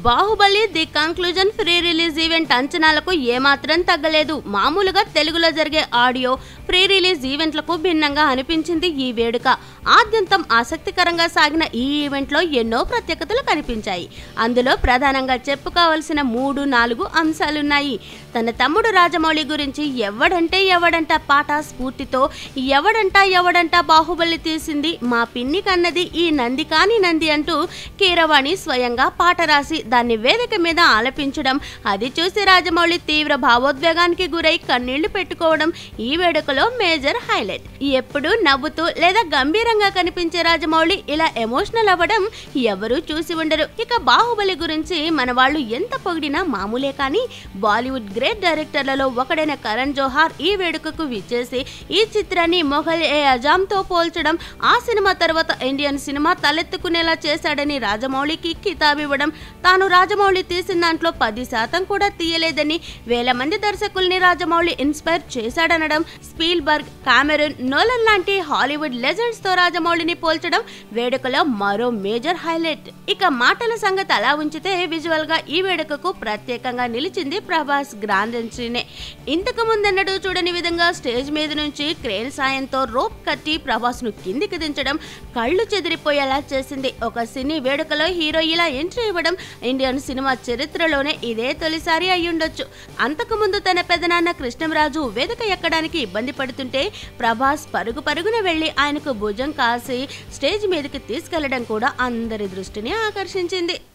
Baahubali the conclusion pre release event అంచనాలకు ఏమాత్రం తగ్గలేదు మామూలుగా తెలుగులో జరిగే ఆడియో ప్రీ రిలీజ్ ఈవెంట్లకు భిన్నంగా అనిపించింది ఈ వేడుక ఆద్యంతం ఆసక్తికరంగా సాగిన ఈ ఈవెంట్లో ఎన్నో ప్రత్యేకతలు కనిపించాయి అందులో ప్రధానంగా చెప్పుకోవాల్సిన మూడు నాలుగు అంశాలున్నాయి తన తమ్ముడు రాజమౌళి గురించి ఎవడంటే ఎవడంట పాట స్ఫూర్తితో ఎవడంట ఎవడంట బాహుబలి తీసింది మా పిన్ని కన్నది ఈ నంది కాని నంది అంటూ కీరవాణి స్వయంగా పాట రాసి దాన్ని వేదిక మీద ఆలపించడం అది చూసి రాజమౌళి తీవ్ర భావోద్వేగానికి గురై కన్నీళ్లు పెట్టుకోవడం ఈ వేడుకలో మేజర్ హైలైట్ ఎప్పుడు నవ్వుతూ లేదా గంభీరంగా కనిపించే రాజమౌళి ఇలా ఎమోషనల్ అవ్వడం ఎవరూ చూసి ఉండరు ఇక బాహుబలి గురించి మన వాళ్ళు ఎంత పొగిడినా మామూలే కానీ బాలీవుడ్ గ్రేట్ డైరెక్టర్లలో ఒకడైన కరణ్ జోహార్ ఈ వేడుకకు విచ్చేసి ఈ చిత్రాన్ని మొఘల్ ఏ అజామ్తో పోల్చడం ఆ సినిమా తర్వాత ఇండియన్ సినిమా తలెత్తుకునేలా చేశాడని రాజమౌళికి కితాబివ్వడం తాను రాజమౌళి తీసిన దాంట్లో పది శాతం కూడా తీయలేదని వేల మంది దర్శకుల్ని రాజమౌళి ఇన్స్పైర్ చేశాడనడం స్పీల్బర్గ్ కామెరూన్ నోలన్ లాంటి హాలీవుడ్ లెజెండ్స్ తో రాజమౌళిని పోల్చడం వేడుకలో మరో మేజర్ హైలైట్ ఇక మాటల సంగతి అలా ఉంచితే విజువల్ గా ఈ వేడుకకు ప్రత్యేకంగా నిలిచింది ప్రభాస్ గ్రాండ్ ఎంట్రీనే ఇంతకు ముందెన్నడూ చూడని విధంగా స్టేజ్ మీద నుంచి క్రేన్ సాయంతో రోప్ కట్టి ప్రభాస్ ను కిందికి దించడం కళ్ళు చెదిరిపోయేలా చేసింది ఒక సినీ వేడుకలో హీరో ఇలా ఎంట్రీ ఇవ్వడం ఇండియన్ సినిమా చరిత్రలోనే ఇదే తొలిసారి అయ్యుండొచ్చు అంతకుముందు తన పెదనాన్న కృష్ణంరాజు వేదిక ఎక్కడానికి ఇబ్బంది పడుతుంటే ప్రభాస్ పరుగు పరుగున వెళ్లి ఆయనకు భుజం కాసి స్టేజ్ మీదకి తీసుకెళ్లడం కూడా అందరి దృష్టిని ఆకర్షించింది